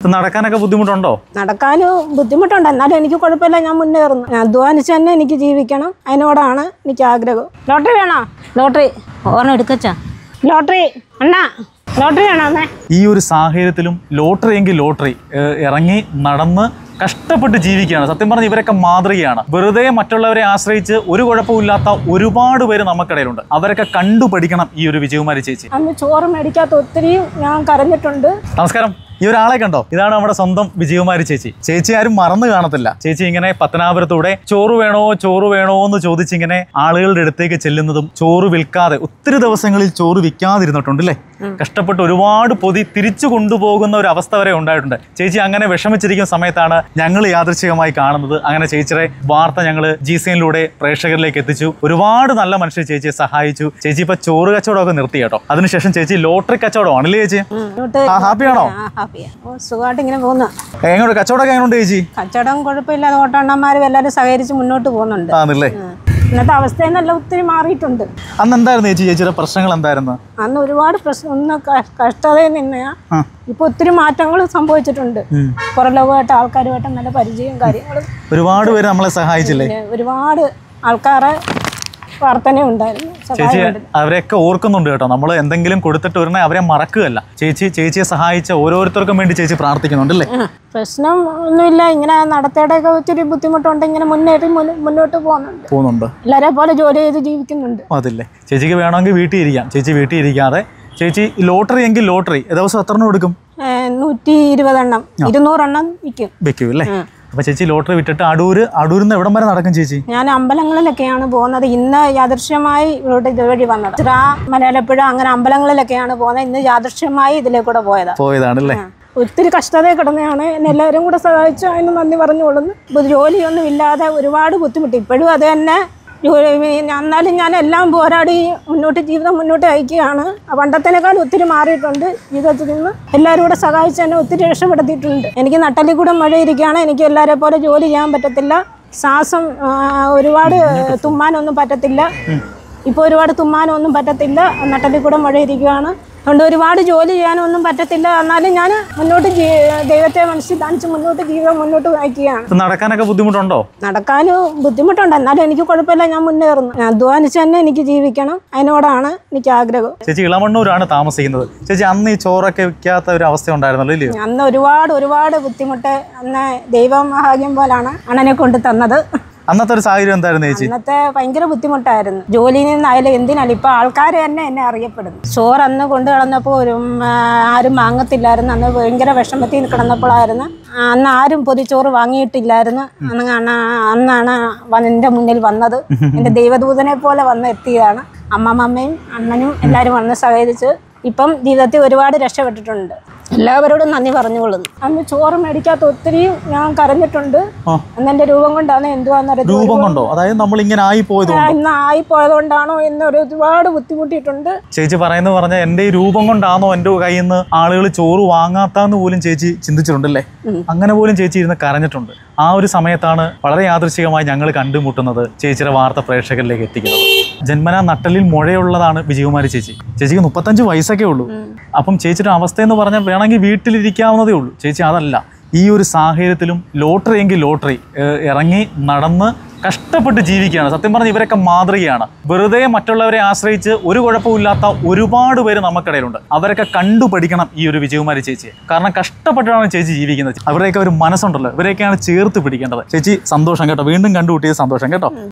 ഇത് നടക്കാനൊക്കെ ബുദ്ധിമുട്ടുണ്ടോ നടക്കാൻ ബുദ്ധിമുട്ടുണ്ട് എന്നാലും എനിക്ക് കുഴപ്പമില്ല ഞാൻ മുന്നേറുന്നു ഞാൻ അധ്വാനിച്ച് തന്നെ എനിക്ക് ജീവിക്കണം അതിനോടാണ് എനിക്ക് ആഗ്രഹം ലോട്ടറി വേണോ ലോട്ടറി ഓർമ്മ എടുക്കച്ചാ ലോട്ടറി അണ്ണാ ലോട്ടറി വേണോ അമ്മേ ഈ ഒരു സാഹചര്യത്തിലും ലോട്ടറി എങ്കിൽ ലോട്ടറി ഏഹ് ഇറങ്ങി നടന്ന് കഷ്ടപ്പെട്ട് ജീവിക്കുകയാണ് സത്യം പറഞ്ഞാൽ ഇവരൊക്കെ മാതൃകയാണ് വെറുതെ മറ്റുള്ളവരെ ആശ്രയിച്ച് ഒരു കുഴപ്പമില്ലാത്ത ഒരുപാട് പേര് നമുക്കിടയിലുണ്ട് അവരൊക്കെ കണ്ടു പഠിക്കണം ഈ ഒരു വിജയകുമാരി ചേച്ചി അന്ന് ചോറ് മേടിക്കാത്ത ഒത്തിരിയും ഞാൻ കരഞ്ഞിട്ടുണ്ട് നമസ്കാരം ഈ ഒരാളെ കണ്ടോ ഇതാണ് നമ്മുടെ സ്വന്തം വിജയകുമാരി ചേച്ചി ചേച്ചി ആരും മറന്നു കാണത്തില്ല ചേച്ചി ഇങ്ങനെ പത്തനാപുരത്തൂടെ ചോറ് വേണോ ചോറ് വേണോ എന്ന് ചോദിച്ചിങ്ങനെ ആളുകളുടെ അടുത്തേക്ക് ചെല്ലുന്നതും ചോറ് വിൽക്കാതെ ഒത്തിരി ദിവസങ്ങളിൽ ചോറ് വിൽക്കാതിരുന്നിട്ടുണ്ട് അല്ലേ കഷ്ടപ്പെട്ട് ഒരുപാട് പൊതി തിരിച്ചു കൊണ്ടുപോകുന്ന ഒരു അവസ്ഥ വരെ ഉണ്ടായിട്ടുണ്ട് ചേച്ചി അങ്ങനെ വിഷമിച്ചിരിക്കുന്ന സമയത്താണ് ഞങ്ങൾ യാദൃച്ഛികമായി കാണുന്നത് അങ്ങനെ ചേച്ചിയുടെ വാർത്ത ഞങ്ങൾ ജി സിയിലൂടെ പ്രേക്ഷകരിലേക്ക് എത്തിച്ചു ഒരുപാട് നല്ല മനുഷ്യർ ചേച്ചിയെ സഹായിച്ചു ചേച്ചി ഇപ്പൊ ചോറ് കച്ചവടമൊക്കെ നിർത്തി കേട്ടോ അതിനുശേഷം ചേച്ചി ലോട്ടറി കച്ചവടമാണ് അല്ലേ ചേച്ചി ഇങ്ങോട്ട് ആ ഹാപ്പിയാണോ ആ ഹാപ്പിയാ ഓ സുഖമായിട്ട് ഇങ്ങനെ പോകുന്നു എങ്ങോട്ട് കച്ചവടമൊക്കെ എങ്ങനെയുണ്ട് ചേച്ചി കച്ചവടം കുഴപ്പമില്ലാതെ ഓട്ടണ്ണന്മാരും എല്ലാവരും സഹകരിച്ച് മുന്നോട്ട് പോകുന്നുണ്ട് ആണല്ലേ ഉം. ഇന്നത്തെ അവസ്ഥയിൽ നിന്നെല്ലാം ഒത്തിരി മാറിയിട്ടുണ്ട് അന്ന് എന്തായിരുന്നു ചേച്ചി ചേച്ചിയുടെ പ്രശ്നങ്ങൾ എന്തായിരുന്നു അന്ന് ഒരുപാട് പ്രശ്നം ഒന്ന് ക- കഷ്ടതയിൽ നിന്നെയാ ആ. ഇപ്പൊ ഒത്തിരി മാറ്റങ്ങൾ സംഭവിച്ചിട്ടുണ്ട് പുറലോകമായിട്ട് ആൾക്കാരുമായിട്ട് നല്ല പരിചയവും കാര്യങ്ങളും ഒരുപാട് പേര് നമ്മളെ സഹായിച്ചില്ലേ പിന്നെ ഒരുപാട് ആൾക്കാരെ പ്രാർത്ഥന ഉണ്ടായിരുന്നു ചേച്ചി സഹായം അവരെയൊക്കെ ഓർക്കുന്നുണ്ട് കേട്ടോ നമ്മൾ എന്തെങ്കിലും കൊടുത്തിട്ട് ഉടനെ അവരെ മറക്കുകയല്ല ചേച്ചി ചേച്ചിയെ സഹായിച്ച ഓരോരുത്തർക്കും വേണ്ടി ചേച്ചി പ്രാർത്ഥിക്കുന്നുണ്ട് അല്ലേ പ്രശ്നം ഒന്നുമില്ല ഇങ്ങനെ നടത്തേടെയൊക്കെ ഒത്തിരി ബുദ്ധിമുട്ടുണ്ട് ഇങ്ങനെ മുന്നേറി മുന്ന- മുന്നോട്ട് പോകുന്നുണ്ട് പോകുന്നുണ്ട് എല്ലാരെ പോലെ ജോലി ചെയ്ത് ജീവിക്കുന്നുണ്ട് അതില്ലേ ചേച്ചിക്ക് വേണമെങ്കിൽ വീട്ടിൽ ഇരിക്കാം ചേച്ചി വീട്ടിൽ ഇരിക്കാതെ ചേച്ചി ലോട്ടറി എങ്കിൽ ലോട്ടറി ദിവസം എത്ര എണ്ണം എടുക്കും ഏ, നൂറ്റി ഇരുപതെണ്ണം ഇരുന്നൂറെണ്ണം വിൽക്കും വെക്കും അല്ലേ അപ്പൊ ചേച്ചി ലോട്ടറി വിട്ടിട്ട് അടൂര് അടൂരിൽ നിന്ന് എവിടം വരെ നടക്കും ചേച്ചി ഞാൻ അമ്പലങ്ങളിലൊക്കെയാണ് പോകുന്നത് ഇന്ന് യാദൃശ്യമായി ഇവിടെ ഇതുവഴി വന്നത് ചിറ മലയാളപ്പുഴ അങ്ങനെ അമ്പലങ്ങളിലൊക്കെയാണ് പോകുന്നത് ഇന്ന് യാദൃശ്യമായി ഇതിലേക്കൂടെ പോയതാ പോയതാണല്ലേ ഒത്തിരി കഷ്ടതയിൽ കിടന്നതാണ് എന്നെ എല്ലാവരും കൂടെ സഹായിച്ചു അതിന് നന്ദി പറഞ്ഞുകൊള്ളുന്നു ഇപ്പൊ ജോലിയൊന്നും ഇല്ലാതെ ഒരുപാട് ബുദ്ധിമുട്ടി ഇപ്പോഴും അത് തന്നെ ജോലി എന്നാലും ഞാൻ എല്ലാം പോരാടി മുന്നോട്ട് ജീവിതം മുന്നോട്ട് അയക്കുകയാണ് പണ്ടത്തേനേക്കാൾ ഒത്തിരി മാറിയിട്ടുണ്ട് ജീവിതത്തിൽ നിന്ന് എല്ലാവരും കൂടെ സഹായിച്ച് എന്നെ ഒത്തിരി രക്ഷപ്പെടുത്തിയിട്ടുണ്ട് എനിക്ക് നട്ടലിൽ കൂടെ മഴ ഇരിക്കുകയാണ് എനിക്ക് എല്ലാവരെ പോലെ ജോലി ചെയ്യാൻ പറ്റത്തില്ല ശ്വാസം ആ, ഒരുപാട് തുമ്മാനൊന്നും പറ്റത്തില്ല ഇപ്പോൾ ഒരുപാട് തുമ്മാനൊന്നും പറ്റത്തില്ല നട്ടലിൽ കൂടെ മഴ ഇരിക്കുകയാണ് അതുകൊണ്ട് ഒരുപാട് ജോലി ചെയ്യാനൊന്നും പറ്റത്തില്ല എന്നാലും ഞാൻ മുന്നോട്ട് ജീ- ദൈവത്തെ മനസ്സിൽ കാണിച്ച് മുന്നോട്ട് ജീവിതം മുന്നോട്ട് നയിക്കുകയാണ് ഇത് നടക്കാനൊക്കെ ബുദ്ധിമുട്ടുണ്ടോ നടക്കാൻ ബുദ്ധിമുട്ടുണ്ട് എന്നാലും എനിക്ക് കുഴപ്പമില്ല ഞാൻ മുന്നേറുന്നു ഞാൻ അധ്വാനിച്ച് തന്നെ എനിക്ക് ജീവിക്കണം അതിനോടാണ് എനിക്ക് ആഗ്രഹം ചേച്ചി ഇളമണ്ണൂരാണ് താമസിക്കുന്നത് ചേച്ചി അന്ന് ഈ ചോറൊക്കെ വിൽക്കാത്ത ഒരു അവസ്ഥ ഉണ്ടായിരുന്നല്ലോ ഇല്ലയോ അന്ന് ഒരുപാട് ഒരുപാട് ബുദ്ധിമുട്ട് അന്ന് ദൈവം ഭാഗ്യം പോലാണ് അണ്ണനെ കൊണ്ട് തന്നത് അന്നത്തെ ഒരു സാഹചര്യം എന്തായിരുന്നു ചേച്ചി അന്നത്തെ ഭയങ്കര ബുദ്ധിമുട്ടായിരുന്നു ജോലിയിൽ നിന്നായാലും എന്തിനാലും ഇപ്പൊ ആൾക്കാർ തന്നെ എന്നെ അറിയപ്പെടുന്നു ചോറ് അന്ന് കൊണ്ടു കിടന്നപ്പോൾ ഒരു ഉം, ആ, ആരും വാങ്ങത്തില്ലായിരുന്നു അന്ന് ഭയങ്കര വിഷമത്തിൽ കിടന്നപ്പോഴായിരുന്നു ആ, അന്ന് ആരും പൊതിച്ചോറ് വാങ്ങിയിട്ടില്ലായിരുന്നു അന്ന് അണ്ണ- അന്നാണ് വ- എൻ്റെ മുന്നിൽ വന്നത് എൻ്റെ ദൈവദൂതനെ പോലെ വന്ന് എത്തിയതാണ് അമ്മമ്മയും അണ്ണനും എല്ലാവരും വന്ന് സഹകരിച്ച് ഇപ്പം ജീവിതത്തിൽ ഒരുപാട് രക്ഷപ്പെട്ടിട്ടുണ്ട് എല്ലാവരോടും നന്ദി പറഞ്ഞുകൊള്ളുന്നു അന്ന് ചോറ് മേടിക്കാത്ത ഒത്തിരിയും ഞാൻ കരഞ്ഞിട്ടുണ്ട് ആ. അന്ന് എൻ്റെ രൂപം കൊണ്ടാണ് എന്തുവാന്നറിയത് രൂപം കൊണ്ടോ അതായത് നമ്മൾ ഇങ്ങനെ ആയി പോയത് കൊണ്ടോ? ഇന്ന് ആയിപ്പോയതുകൊണ്ടാണോ എന്നൊരു ഒരുപാട് ബുദ്ധിമുട്ടിയിട്ടുണ്ട് ചേച്ചി പറയുന്നത് പറഞ്ഞാൽ എൻ്റെ ഈ രൂപം കൊണ്ടാണോ എൻ്റെ കയ്യിൽ നിന്ന് ആളുകൾ ചോറ് വാങ്ങാത്താന്ന് പോലും ചേച്ചി ചിന്തിച്ചിട്ടുണ്ടല്ലേ അങ്ങനെ പോലും ചേച്ചി ഇരുന്ന് കരഞ്ഞിട്ടുണ്ട് ആ ഒരു സമയത്താണ് വളരെ യാദൃശികമായി ഞങ്ങൾ കണ്ടുമുട്ടുന്നത് ചേച്ചിയുടെ വാർത്ത പ്രേക്ഷകരിലേക്ക് എത്തിക്കുന്നത് ജന്മനാ നട്ടലിൽ മുഴയുള്ളതാണ് വിജയകുമാരി ചേച്ചി ചേച്ചിക്ക് മുപ്പത്തഞ്ച് വയസ്സൊക്കെ ഉള്ളൂ അപ്പം ചേച്ചിയുടെ അവസ്ഥ എന്ന് പറഞ്ഞാൽ വേണമെങ്കിൽ വീട്ടിലിരിക്കാവുന്നതേ ഉള്ളൂ ചേച്ചി അതല്ല ഈ ഒരു സാഹചര്യത്തിലും ലോട്ടറി എങ്കിൽ ലോട്ടറി ഏഹ് ഇറങ്ങി നടന്ന് കഷ്ടപ്പെട്ട് ജീവിക്കുകയാണ് സത്യം പറഞ്ഞാൽ ഇവരൊക്കെ മാതൃകയാണ് വെറുതെ മറ്റുള്ളവരെ ആശ്രയിച്ച് ഒരു കുഴപ്പമില്ലാത്ത ഒരുപാട് പേര് നമുക്കിടയിലുണ്ട് അവരൊക്കെ കണ്ടു പഠിക്കണം ഈ ഒരു വിജയകുമാരി ചേച്ചിയെ കാരണം കഷ്ടപ്പെട്ടാണ് ചേച്ചി ജീവിക്കുന്നത് അവരുടെയൊക്കെ ഒരു മനസ്സുണ്ടല്ലോ ഇവരെയൊക്കെയാണ് ചേർത്ത് പിടിക്കേണ്ടത് ചേച്ചി സന്തോഷം കേട്ടോ വീണ്ടും കണ്ടുകൂട്ടിയത് സന്തോഷം കേട്ടോ